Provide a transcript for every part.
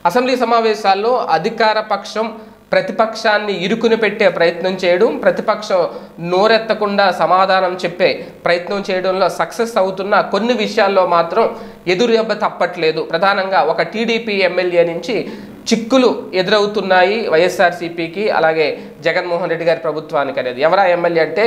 assembly సమావేశాల్లో అధికార పక్షం ప్రతిపక్షాన్ని ఇరుకుని పెట్టే ప్రయత్నం చేయడం ప్రతిపక్షం నోరెత్తకుండా సమాధానం చెప్పే ప్రయత్నం చేయడంలో సక్సెస్ అవుతున్న కొన్ని విషయాల్లో మాత్రం ఎదురు దెబ్బ తప్పట్లేదు ప్రధానంగా ఒక టీడీపీ ఎమ్మెల్యే నుంచి చిక్కులు ఎదురవుతున్నాయి వైఎస్ఆర్సీపీకి అలాగే జగన్మోహన్ రెడ్డి గారి ప్రభుత్వానికి అనేది ఎవరా ఎమ్మెల్యే అంటే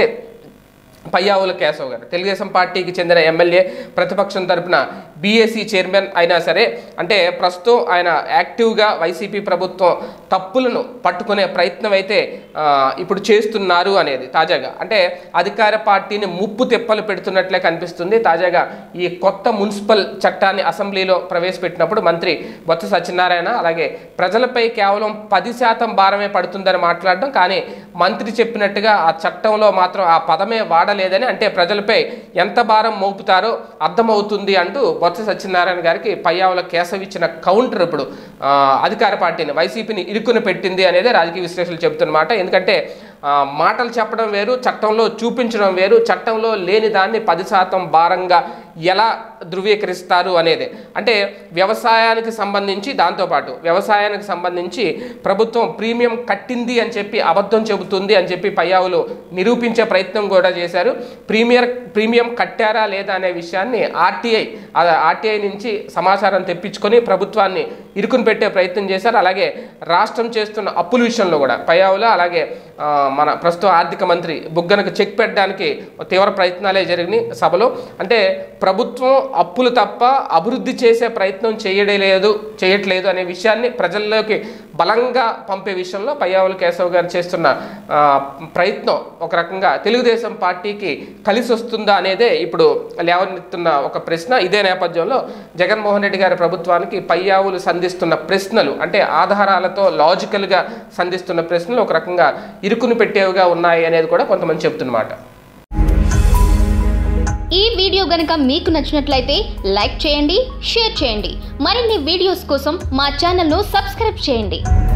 పయ్యావుల కేశవ్ గారు తెలుగుదేశం పార్టీకి చెందిన ఎమ్మెల్యే ప్రతిపక్షం తరపున బీఏసీ చైర్మన్ అయినా సరే అంటే ప్రస్తుతం ఆయన యాక్టివ్గా వైసీపీ ప్రభుత్వం తప్పులను పట్టుకునే ప్రయత్నం అయితే ఆ, ఇప్పుడు చేస్తున్నారు అనేది తాజాగా అంటే అధికార పార్టీని ముప్పు తెప్పలు పెడుతున్నట్లే కనిపిస్తుంది తాజాగా ఈ కొత్త మున్సిపల్ చట్టాన్ని అసెంబ్లీలో ప్రవేశపెట్టినప్పుడు మంత్రి బొత్స సత్యనారాయణ అలాగే ప్రజలపై కేవలం పది శాతం భారమే పడుతుందని మాట్లాడడం కానీ మంత్రి చెప్పినట్టుగా ఆ చట్టంలో మాత్రం ఆ పదమే వాడలేదని అంటే ప్రజలపై ఎంత భారం మోపుతారో అర్థమవుతుంది అంటూ బొత్స సత్యనారాయణ గారికి పయ్యావుల కేశవ్ ఇచ్చిన కౌంటర్ ఇప్పుడు ఆ, అధికార పార్టీని వైసీపీని ఇరుకుని పెట్టింది అనేది రాజకీయ విశ్లేషకులు చెబుతున్నమాట ఎందుకంటే ఆ, మాటలు చెప్పడం వేరు చట్టంలో చూపించడం వేరు చట్టంలో లేని దాన్ని పది శాతం భారంగా ఎలా ధృవీకరిస్తారు అనేది అంటే వ్యవసాయానికి సంబంధించి దాంతోపాటు వ్యవసాయానికి సంబంధించి ప్రభుత్వం ప్రీమియం కట్టింది అని చెప్పి అబద్ధం చెబుతుంది అని చెప్పి పయ్యావులు నిరూపించే ప్రయత్నం కూడా చేశారు ప్రీమియర్ ప్రీమియం కట్టారా లేదా అనే విషయాన్ని ఆర్టీఐ ఆర్టీఐ నుంచి సమాచారం తెప్పించుకొని ప్రభుత్వాన్ని ఇరుకుని పెట్టే ప్రయత్నం చేశారు అలాగే రాష్ట్రం చేస్తున్న అప్పుల విషయంలో కూడా పయ్యావుల అలాగే ఆ, మన ప్రస్తుత ఆర్థిక మంత్రి బుగ్గనకు చెక్ పెట్టడానికి తీవ్ర ప్రయత్నాలే జరిగినాయి సభలో అంటే ప్రభుత్వం అప్పులు తప్ప అభివృద్ధి చేసే ప్రయత్నం చేయలేదు చేయట్లేదు అనే విషయాన్ని ప్రజల్లోకి బలంగా పంపే విషయంలో పయ్యావుల కేశవ్ గారు చేస్తున్న ఆ, ప్రయత్నం ఒక రకంగా తెలుగుదేశం పార్టీకి కలిసి వస్తుందా అనేదే ఇప్పుడు లేవనెత్తున్న ఒక ప్రశ్న ఇదే నేపథ్యంలో జగన్మోహన్ రెడ్డి గారి ప్రభుత్వానికి పయ్యావులు సంధిస్తున్న ప్రశ్నలు అంటే ఆధారాలతో లాజికల్గా సంధిస్తున్న ప్రశ్నలు ఒక రకంగా ఇరుకుని పెట్టేవిగా ఉన్నాయి అనేది కూడా కొంతమంది చెప్తున్నమాట ఈ వీడియో గనుక మీకు నచ్చినట్లయితే లైక్ చేయండి షేర్ చేయండి మరిన్ని వీడియోస్ కోసం మా ఛానల్ను సబ్స్క్రైబ్ చేయండి